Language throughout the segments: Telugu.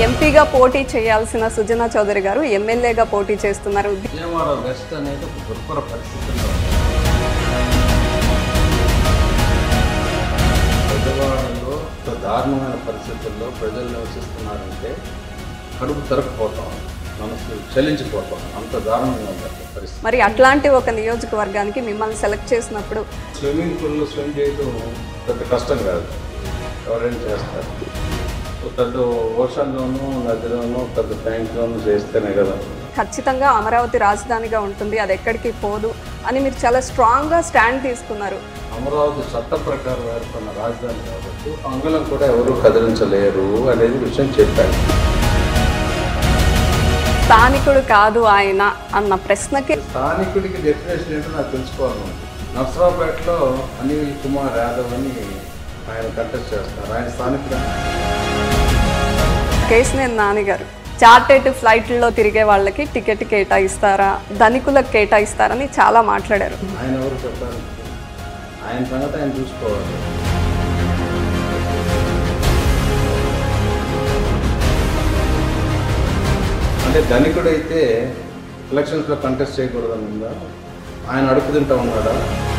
ఎంపీగా పోటీ చేయాల్సిన సుజనా చౌదరి గారు ఎమ్మెల్యేగా పోటీ చేస్తున్నారు విజయవాడ వెస్ట్ అనేది ఒక దుర్భర పరిస్థితుల్లో ఉంది. పెద్దవాడలో ఇంత దారుణమైన పరిస్థితుల్లో ప్రజలు నివసిస్తున్నారంటే కడుపు తరకపోతాం మనసు చలించిపోతాం అంత దారుణంగా ఉంది అక్కడ పరిస్థితి మరి అట్లాంటి ఒక నియోజకవర్గానికి మిమ్మల్ని సెలెక్ట్ చేసినప్పుడు స్విమ్మింగ్ పూల్లో స్విమ్ చేయడం పెద్ద కష్టం కాదు ఎవరైనా చేస్తారు ఒక పెద్ద ఓషన్లోనూ నదిలోనూ పెద్ద ట్యాంక్లోనూ చేస్తేనే కదా ఖచ్చితంగా అమరావతి రాజధానిగా ఉంటుంది అది ఎక్కడికి పోదు అని మీరు చాలా స్ట్రాంగ్గా స్టాండ్ తీసుకున్నారు అమరావతి చట్ట ప్రకారం ఏర్పడిన రాజధాని కాబట్టి అంగుళం కూడా ఎవరు కదిలించలేరు అనేది విషయం చెప్పాను స్థానికుడు కాదు ఆయన అన్న ప్రశ్నకి స్థానికుడికి డెఫినేషన్ ఏంటో నాకు తెలుసుకోవాలని నర్సరావుపేటలో అనిల్ కుమార్ యాదవ్ అని ఆయన కంటెస్ట్ చేస్తారు ఆయన స్థానికుడు కేసినేని నాని గారు చార్టెడ్ ఫ్లైట్లో తిరిగే వాళ్ళకి టికెట్ కేటాయిస్తారా ధనికులకు కేటాయిస్తారని చాలా మాట్లాడారు ఆయన ఎవరు చెప్పడానికి ఆయన సంగతి ఆయన చూసుకోవాలి అంటే ధనికుడైతే ఎలక్షన్స్లో కంటెస్ట్ చేయకూడదని ఉందా ఆయన అడుగు తింటా ఉన్నాడా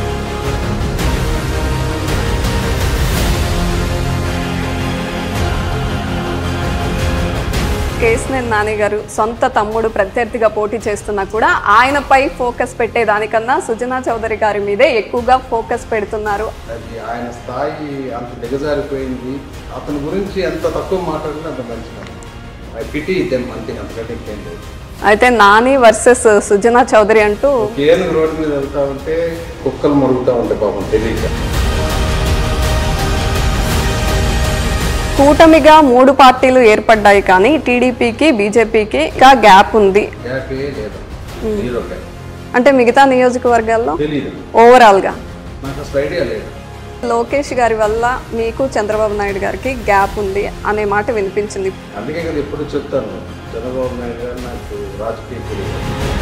కేసినేని నాని గారు సొంత తమ్ముడు ప్రత్యర్థిగా పోటీ చేస్తున్నా కూడా ఆయనపై ఫోకస్ పెట్టేదానికన్నా సుజనా చౌదరి గారి మీదే ఎక్కువగా ఫోకస్ పెడుతున్నారు అది ఆయన స్థాయి అంత దిగజారిపోయింది అతని గురించి ఎంత తక్కువ మాట్లాడినా అంత మంచిది ఐ పిటి దెమ్ అంతే అంతకంటే ఇంకేం లేదు అయితే నాని వర్సెస్ సుజనా చౌదరి అంటూ ఒక ఏనుగు రోడ్డు మీద వెళ్తా ఉంటే కుక్కలు మరుగుతూ ఉంటాయి పాపం తెలియక కూటమిగా మూడు పార్టీలు ఏర్పడ్డాయి కానీ టీడీపీకి బీజేపీకి ఇంకా గ్యాప్ ఉంది గ్యాపే లేదు జీరో గ్యాప్ అంటే మిగతా నియోజకవర్గాల్లో తెలియదు ఓవరాల్గా నాకు అసలు ఐడియా లేదు లోకేష్ గారి వల్ల మీకు చంద్రబాబు నాయుడు గారికి గ్యాప్ ఉంది అనే మాట వినిపించింది అందుకే కదా ఎప్పుడు చెప్తాను చంద్రబాబు నాయుడు గారు నాకు రాజకీయ తెలియదు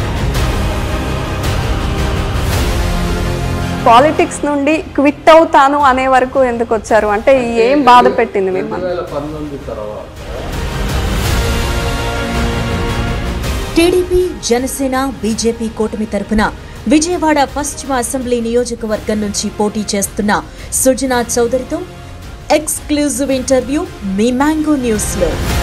పాలిటిక్స్ నుండి క్విట్ అవుతాను అనే వరకు ఎందుకు వచ్చారు అంటే ఏం బాధ పెట్టింది రెండు మిమ్మల్ని వేల పంతొమ్మిది తర్వాత టీడీపీ జనసేన బీజేపీ కూటమి తరపున విజయవాడ పశ్చిమ అసెంబ్లీ నియోజకవర్గం నుంచి పోటీ చేస్తున్న సుజనా చౌదరితో ఎక్స్క్లూజివ్ ఇంటర్వ్యూ మీ మ్యాంగో న్యూస్లో